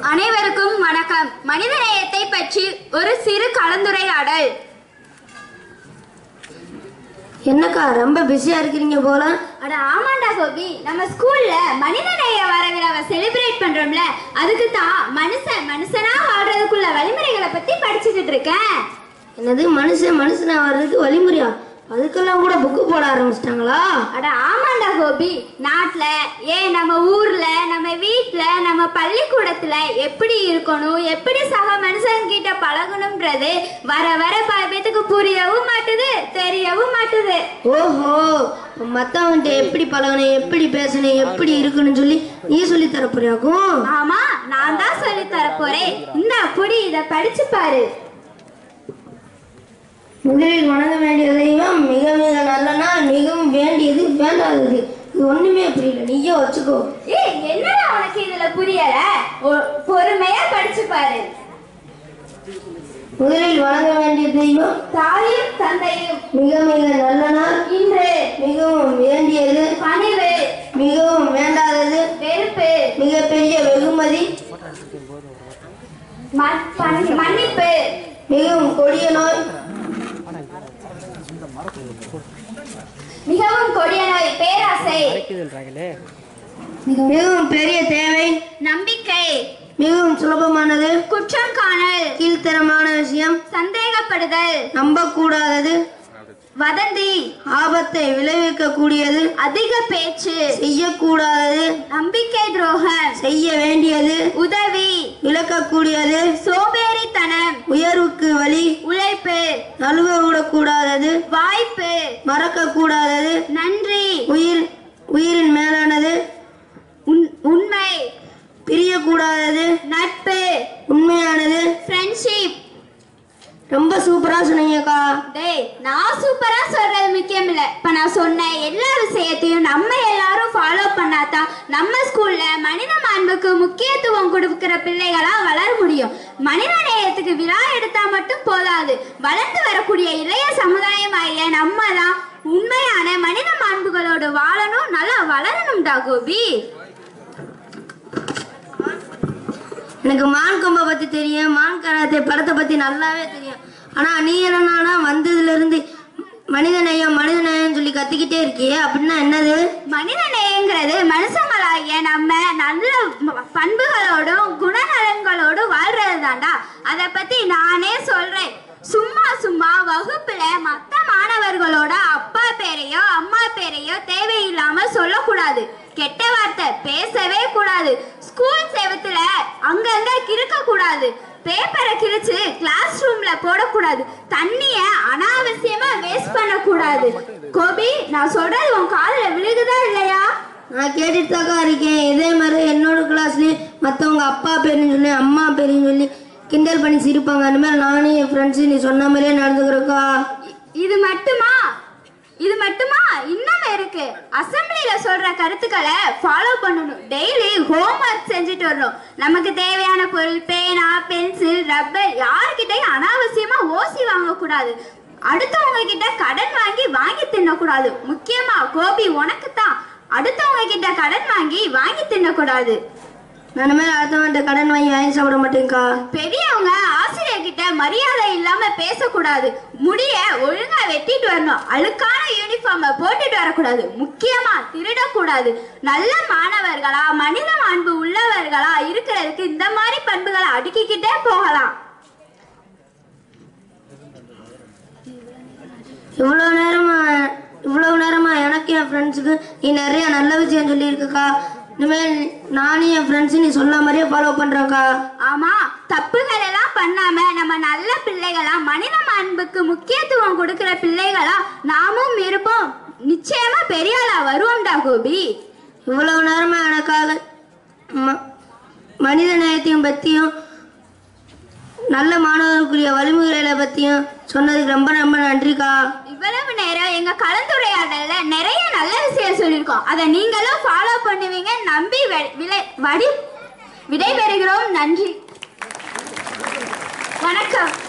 அனைவருக்கும் வணக்கம் மனிதநேயத்தை பற்றி ஒரு சிறு கலந்துரையாடல் என்னக்கா ரொம்ப பிஸியா இருக்கிறீங்க போல அட ஆமாண்டா கோபி நம்ம ஸ்கூல்ல மனிதநேய வார விழாவை செலிப்ரேட் பண்றோம்ல அதுக்கு தான் மனுஷன் மனுஷனா வாழ்றதுக்குள்ள வழிமுறைகளை பத்தி படிச்சுக்கிட்டு இருக்கேன் என்னது மனுஷன் மனுஷனா வர்றதுக்கு வழிமுறையா அதுக்கெல்லாம் கூட புக்கு போட ஆரம்பிச்சிட்டாங்களா அட ஆமாண்டா கோபி நாட்டுல ஏன் நம்ம ஊர்ல நம்ம வீட்ல நம்ம பள்ளிக்கூடத்துல எப்படி இருக்கணும் எப்படி சக மனுஷங்க கிட்ட பழகணும்ன்றது வர வர பல பேத்துக்கு புரியவும் மாட்டுது தெரியவும் மாட்டுது ஓஹோ மத்தவன்கிட்ட எப்படி பழகணும் எப்படி பேசணும் எப்படி இருக்கணும்னு சொல்லி நீ சொல்லி தர போறியாக்கும் ஆமா நான் தான் சொல்லி தர போறேன் இந்த புடி இத படிச்சு பாரு முதலில் வணங்க வேண்டிய தெய்வம் மிக மிக நல்ல நாள் மிகவும் வேண்டியது வேண்டாதது இது ஒண்ணுமே புரியல நீயே வச்சுக்கோ ஏய் என்னடா உனக்கு இதுல புரியல ஒ- பொறுமையா படிச்சு பாரு முதலில் வணங்க வேண்டிய தெய்வம் தாயும் தந்தையும் மிக மிக நல்ல நாள் இன்று மிகவும் வேண்டியது பணிவு மிகவும் வேண்டாதது வெறுப்பு மிகப்பெரிய வெகுமதி ம- பணி- மன்னிப்பு மிகவும் கொடிய நோய் மிகவும் கொடிய நோய் பேராசை மிகவும் பெரிய தேவை நம்பிக்கை மிகவும் சுலபமானது குற்றம் காணல் கீழ்த்தரமான விஷயம் சந்தேகப்படுதல் நம்பக்கூடாதது வதந்தி ஆபத்தை விளைவிக்க கூடியது அதிக பேச்சு செய்யக்கூடாதது நம்பிக்கை துரோகம் செய்ய வேண்டியது உதவி விளக்கக்கூடியது சோம்பேறித்தனம் உயர்வுக்கு வழி உழைப்பு நழுவ விடக்கூடாதது வாய்ப்பு மறக்க கூடாதது நன்றி உயிர் உயிரின் மேலானது உண்- உண்மை பிரியக்கூடாதது நட்பு உண்மையானது ஃப்ரெண்ட்ஷிப் ரொம்ப சூப்பரா சொன்னீங்கக்கா டேய் நான் சூப்பரா சொல்றது முக்கியம் இல்ல இப்ப நான் சொன்ன எல்லா விஷயத்தையும் நம்ம எல்லாரும் ஃபாலோ பண்ணாதான் நம்ம ஸ்கூல்ல மனித மாண்புக்கு முக்கியத்துவம் கொடுக்கிற பிள்ளைகளா வளர முடியும் மனித நேயத்துக்கு விழா எடுத்தா மட்டும் போதாது வளர்ந்து வரக்கூடிய இளைய சமுதாயமாகிய நம்ம தான் உண்மையான மனித மாண்புகளோடு வாழணும் நல்லா வளரணும்டா கோபி எனக்கு மான் கொம்பை பத்தி தெரியும் மான் கராத்தே படத்தை பத்தி நல்லாவே தெரியும் ஆனா நீ என்னன்னா வந்ததுல இருந்து மனித நேயம் மனித நேயம் சொல்லி கத்திக்கிட்டே இருக்கியே அப்படின்னா என்னது மனித நேயங்கிறது மனுஷங்களாகிய நம்ம நல்ல ம- பண்புகளோடும் குணநலன்களோடும் வாழ்றது தான்டா அதை பத்தி நானே சொல்றேன் சும்மா சும்மா வகுப்புல மத்த மாணவர்களோட அப்பா பேரையோ அம்மா பேரையோ தேவையில்லாம சொல்லக்கூடாது கெட்ட வார்த்தை பேசவே கூடாது ஸ்கூல் செவத்துல அங்கங்க கிறுக்க கூடாது பேப்பரை கிழிச்சு கிளாஸ் ரூம்ல போடக்கூடாது தண்ணிய அனாவசியமா வேஸ்ட் பண்ணக்கூடாது கோபி நான் சொல்றது உன் காதுல விழுகுதா இல்லையா நான் கேட்டுட்டு தாக்கா இருக்கேன் இதே மாதிரி என்னோட கிளாஸ்லயும் மத்தவங்க அப்பா பேருன்னு சொல்லி அம்மா பேருன்னு சொல்லி கிண்டல் பண்ணி சிரிப்பாங்க அந்த மாதிரி நானும் என் ஃப்ரெண்ட்ஸு நீ சொன்ன மாதிரியே நடந்துக்கிறோக்கா இ- இது மட்டுமா இது மட்டுமா இன்னும் இருக்கு அசெம்பிளில சொல்ற கருத்துக்களை ஃபாலோ பண்ணணும் டெய்லி ஹோம்ஒர்க் செஞ்சுட்டு வரணும் நமக்கு தேவையான பொருள் பேனா பென்சில் ரப்பர் யார்கிட்டயும் அனாவசியமா ஓசி வாங்கக்கூடாது அடுத்தவங்க கிட்ட கடன் வாங்கி வாங்கி தின்னக்கூடாது முக்கியமா கோபி உனக்கு தான் அடுத்தவங்க கிட்ட கடன் வாங்கி வாங்கி தின்னக்கூடாது நான் இந்த மாதிரி அடுத்தவன்ட்ட கடன் வாங்கி வாங்கி சாப்பிட மாட்டேங்க்கா பெரியவங்க ஆசிரியர் கிட்ட மரியாதை இல்லாம பேசக்கூடாது முடிய ஒழுங்கா வெட்டிட்டு வரணும் அழுக்கான யூனிஃபார்ம போட்டுட்டு வரக்கூடாது முக்கியமா திருடக்கூடாது நல்ல மாணவர்களா மனித மாண்பு உள்ளவர்களா இருக்கிறதுக்கு இந்த மாதிரி பண்புகளை அடுக்கிக்கிட்டே போகலாம் இவ்வளவு நேரமா இவ்வளவு நேரமா எனக்கு என் ஃப்ரெண்ட்ஸுக்கு நீ நிறைய நல்ல விஷயம் சொல்லியிருக்கக்கா இனிமேல் நானும் என் ஃப்ரெண்ட்ஸு நீ சொன்ன மாதிரியே ஃபாலோ பண்றேன்க்கா ஆமா தப்புகள் எல்லாம் பண்ணாம நம்ம நல்ல பிள்ளைகளா மனித மாண்புக்கு முக்கியத்துவம் கொடுக்கிற பிள்ளைகளா நாமும் இருப்போம் நிச்சயமா பெரிய ஆளா வருவோம்டா கோபி இவ்வளவு நேரமா எனக்காக ம- மனித நேயத்தையும் பத்தியும் நல்ல மாணவர்களுக்குரிய வழிமுறைகளை பத்தியும் சொன்னதுக்கு ரொம்ப ரொம்ப நன்றிக்கா இவ்வளவு நேரம் எங்க கலந்துரையாடல்ல நிறைய நல்ல விஷயம் சொல்லியிருக்கோம் அதை நீங்களும் ஃபாலோ பண்ணுவீங்க நம்பி வெ- விலை வடி விடைபெறுகிறோம் நன்றி வணக்கம்